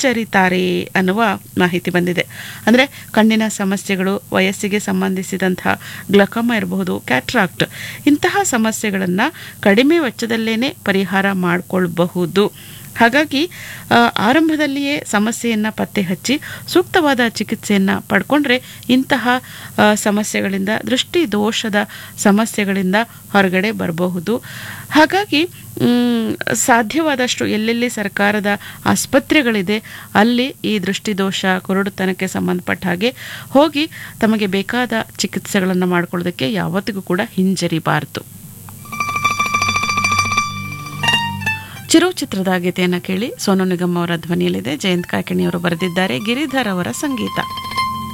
ಹಿಂಜರಿತಾರೆ ಅನ್ನುವ ಮಾಹಿತಿ ಬಂದಿದೆ ಅಂದರೆ ಕಣ್ಣಿನ ಸಮಸ್ಯೆಗಳು ವಯಸ್ಸಿಗೆ ಸಂಬಂಧಿಸಿದಂತಹ ಗ್ಲಕಮ ಇರಬಹುದು ಕ್ಯಾಟ್ರಾಕ್ಟ್ ಇಂತಹ ಸಮಸ್ಯೆಗಳನ್ನು ಕಡಿಮೆ ವೆಚ್ಚದಲ್ಲೇ ಪರಿಹಾರ ಮಾಡಿಕೊಳ್ಬಹುದು ಹಾಗಾಗಿ ಆ, ಆರಂಭದಲ್ಲಿಯೇ ಸಮಸ್ಯೆಯನ್ನು ಪತ್ತೆ ಹಚ್ಚಿ ಸೂಕ್ತವಾದ ಚಿಕಿತ್ಸೆಯನ್ನು ಪಡ್ಕೊಂಡ್ರೆ ಇಂತಹ ಆ, ಸಮಸ್ಯೆಗಳಿಂದ ದೃಷ್ಟಿ ದೋಷದ ಸಮಸ್ಯೆಗಳಿಂದ ಹೊರಗಡೆ ಬರಬಹುದು ಹಾಗಾಗಿ ಮ್, ಸಾಧ್ಯವಾದಷ್ಟು ಎಲ್ಲೆಲ್ಲಿ ಸರ್ಕಾರದ ಆಸ್ಪತ್ರೆಗಳಿದೆ ಅಲ್ಲಿ ಈ ದೃಷ್ಟಿದೋಷ ಕುರುಡುತನಕ್ಕೆ ಸಂಬಂಧಪಟ್ಟ ಹಾಗೆ ಹೋಗಿ ತಮಗೆ ಬೇಕಾದ ಚಿಕಿತ್ಸೆಗಳನ್ನು ಮಾಡ್ಕೊಳ್ಳೋದಕ್ಕೆ ಯಾವತ್ತಿಗೂ ಕೂಡ ಹಿಂಜರಿಬಾರದು ಚಿರು ಚಿತ್ರದ ಗೀತೆಯನ್ನು ಕೇಳಿ ಸೋನು ನಿಗಮ್ ಅವರ ಧ್ವನಿಯಲ್ಲಿದೆ ಜಯಂತ್ ಕಾಕಿಣಿಯವರು ಬರೆದಿದ್ದಾರೆ ಗಿರಿಧರ್ ಅವರ ಸಂಗೀತ